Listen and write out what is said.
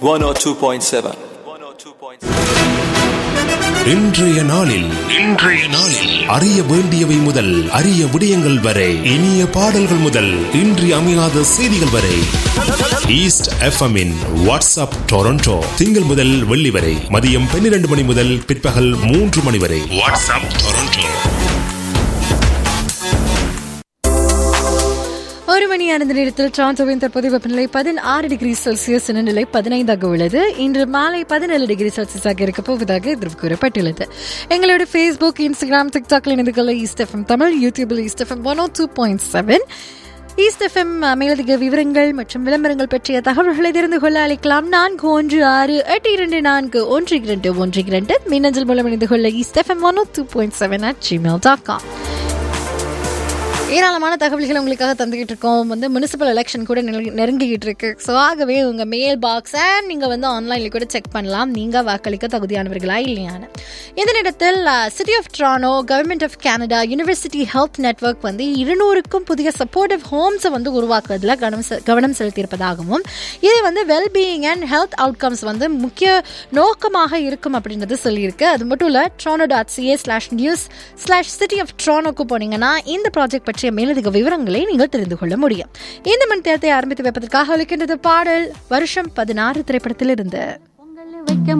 102.7. இன்றைய நாளில் இன்றைய நாளில் அறிய வேண்டியவை முதல் அரிய விடயங்கள் வரை இனிய பாடல்கள் முதல் இன்றி அமையாத செய்திகள் வரை ஈஸ்ட் எஃப்எம்மின் வாட்ஸ்அப் டொரண்டோ திங்கள் முதல் வெள்ளி வரை மதியம் பன்னிரண்டு மணி முதல் பிற்பகல் மூன்று மணி வரை வாட்ஸ்அப் டொரண்டோ ஒரு மணியான நேரத்தில் டொரண்டோவின் தற்போதைய வெப்பநிலை பதினாறு டிகிரி செல்சியஸ் நிலை பதினைந்தாக உள்ளது இன்று மாலை பதினேழு டிகிரி செல்சியஸாக இருக்க போவதாக எதிர்ப்பு கூறப்பட்டுள்ளது எங்களோட ஃபேஸ்புக் இன்ஸ்டாகிராம் டிக்டாக்ல இணைந்து கொள்ள ஈஸ்ட் எஃப்எம் தமிழ் யூடியூபில் east F M one O two point seven east F M மேலதிக விவரங்கள் மற்றும் விளம்பரங்கள் பற்றிய தகவல்களை தெரிந்து கொள்ள அழைக்கலாம் நான்கு ஒன்று ஆறு எட்டு இரண்டு நான்கு ஒன்று இரண்டு ஒன்று இரண்டு மின்னஞ்சல் மூலம் இணைந்து கொள்ள east F M one O two point seven at Gmail dot com ஏராளமான தகவல்களை உங்களுக்காக தந்துக்கிட்டு இருக்கோம் வந்து முனிசிபல் எலெக்ஷன் கூட நெருங்கி- நெருங்கிக்கிட்டு இருக்கு ஸோ ஆகவே உங்கள் மெயில் பாக்ஸ் அண்ட் நீங்கள் வந்து ஆன்லைனில் கூட செக் பண்ணலாம் நீங்கள் வாக்களிக்க தகுதியானவர்களா இல்லையான்னு இந்த நேரத்தில் city of Toronto government of Canada university health network வந்து இருநூறுக்கும் புதிய சப்போர்ட்டிவ் ஹோம்ஸை வந்து உருவாக்குவதில் கவனம் செ- கவனம் செலுத்தியிருப்பதாகவும் இது வந்து வெல்பீயிங் அண்ட் ஹெல்த் அவுட்கம்ஸ் வந்து முக்கிய நோக்கமாக இருக்கும் அப்படின்றது சொல்லியிருக்கு அது மட்டும் இல்லை Toronto dot C A slash news slash city of ட்ரானோக்கு போனீங்கன்னா இந்த ப்ராஜெக்ட் பற்றிய மேலதிக விவரங்களை நீங்கள் தெரிந்து கொள்ள முடியும் இந்த மணி தேர்த்தை ஆரம்பித்து வைப்பதற்காக ஒலிக்கின்றது பாடல் வருஷம் பதினாறு திரைப்படத்தில் இருந்து